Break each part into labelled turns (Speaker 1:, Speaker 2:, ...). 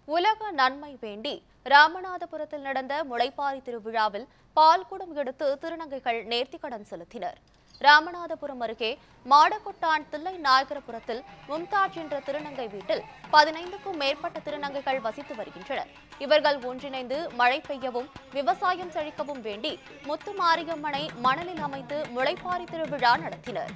Speaker 1: உலக நன்மை வேண்டி ராமநாதபுரத்தில் நடந்த முளைப்பாரி திருவிழாவில் பால்குடம் எடுத்து திருநங்கைகள் நேர்த்திக்கடன் செலுத்தினர் ராமநாதபுரம் அருகே மாடக்கொட்டான் தில்லை நாயகரபுரத்தில் மும்தாஜ் என்ற திருநங்கை வீட்டில் பதினைந்துக்கும் மேற்பட்ட திருநங்கைகள் வசித்து வருகின்றனர் இவர்கள் ஒன்றிணைந்து மழை பெய்யவும் விவசாயம் செழிக்கவும் வேண்டி முத்து மாரியம்மனை மணலில் அமைத்து முளைப்பாரி திருவிழா நடத்தினர்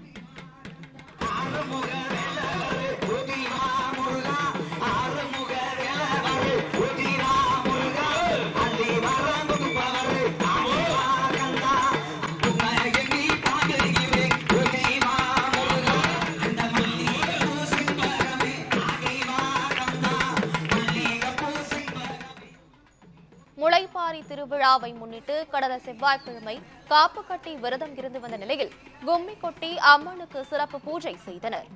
Speaker 1: முளைப்பாரி திருவிழாவை முன்னிட்டு கடந்த செவ்வாய்க்கிழமை காப்பு கட்டி விரதம் இருந்து வந்த நிலையில் கும்மி கொட்டி அம்மனுக்கு சிறப்பு பூஜை செய்தனர்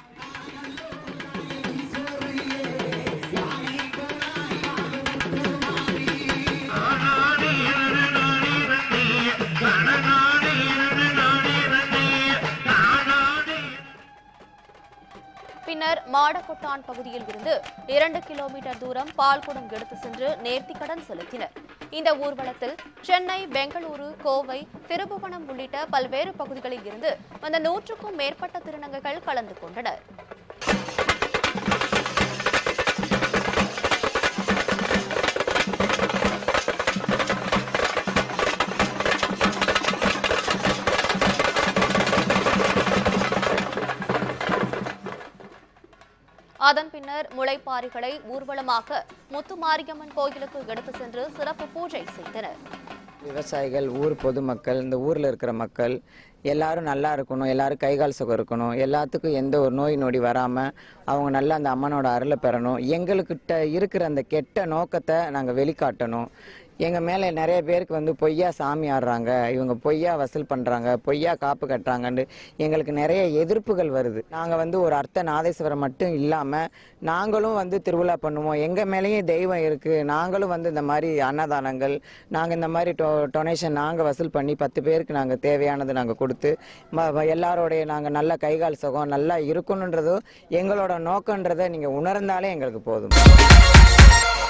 Speaker 1: பின்னர் மாடக்கொட்டான் பகுதியில் இருந்து இரண்டு கிலோமீட்டர் தூரம் பால்குடம் எடுத்து சென்று நேர்த்திக்கடன் செலுத்தினர் இந்த ஊர்வலத்தில் சென்னை பெங்களூரு கோவை திருபுவனம் உள்ளிட்ட பல்வேறு பகுதிகளில் இருந்து வந்த நூற்றுக்கும் மேற்பட்ட திருநங்கைகள் கலந்து கொண்டனர் அதன் பின்னர் முளைப்பாரிகளை ஊர்வலமாக முத்துமாரியம்மன் கோயிலுக்கு எடுத்து சென்று சிறப்பு பூஜை செய்தனர்
Speaker 2: விவசாயிகள் ஊர் பொதுமக்கள் இந்த ஊரில் இருக்கிற மக்கள் எல்லாரும் நல்லா இருக்கணும் எல்லாரும் கைகால் சுகம் இருக்கணும் எல்லாத்துக்கும் எந்த ஒரு நோய் நொடி வராமல் அவங்க நல்லா அந்த அம்மனோட அருளை பெறணும் எங்களுக்கிட்ட இருக்கிற அந்த கெட்ட நோக்கத்தை நாங்கள் வெளிக்காட்டணும் எங்கள் மேலே நிறைய பேருக்கு வந்து பொய்யா சாமி ஆடுறாங்க இவங்க பொய்யா வசூல் பண்ணுறாங்க பொய்யா காப்பு கட்டுறாங்கன்னு எங்களுக்கு நிறைய எதிர்ப்புகள் வருது நாங்கள் வந்து ஒரு அர்த்த நாதேஸ்வரம் மட்டும் இல்லாமல் நாங்களும் வந்து திருவிழா பண்ணுவோம் எங்கள் மேலேயும் தெய்வம் இருக்குது நாங்களும் வந்து இந்த மாதிரி அன்னதானங்கள் நாங்கள் இந்த மாதிரி டொ டொனேஷன் நாங்கள் வசூல் பண்ணி பத்து பேருக்கு நாங்கள் தேவையானது நாங்கள் கொடுத்து ம- வ- எல்லாரோடைய நாங்கள் நல்ல கைகால் சுகம் நல்லா இருக்கணுன்றதும் எங்களோட நோக்கன்றதை நீங்கள் உணர்ந்தாலே எங்களுக்கு போதும்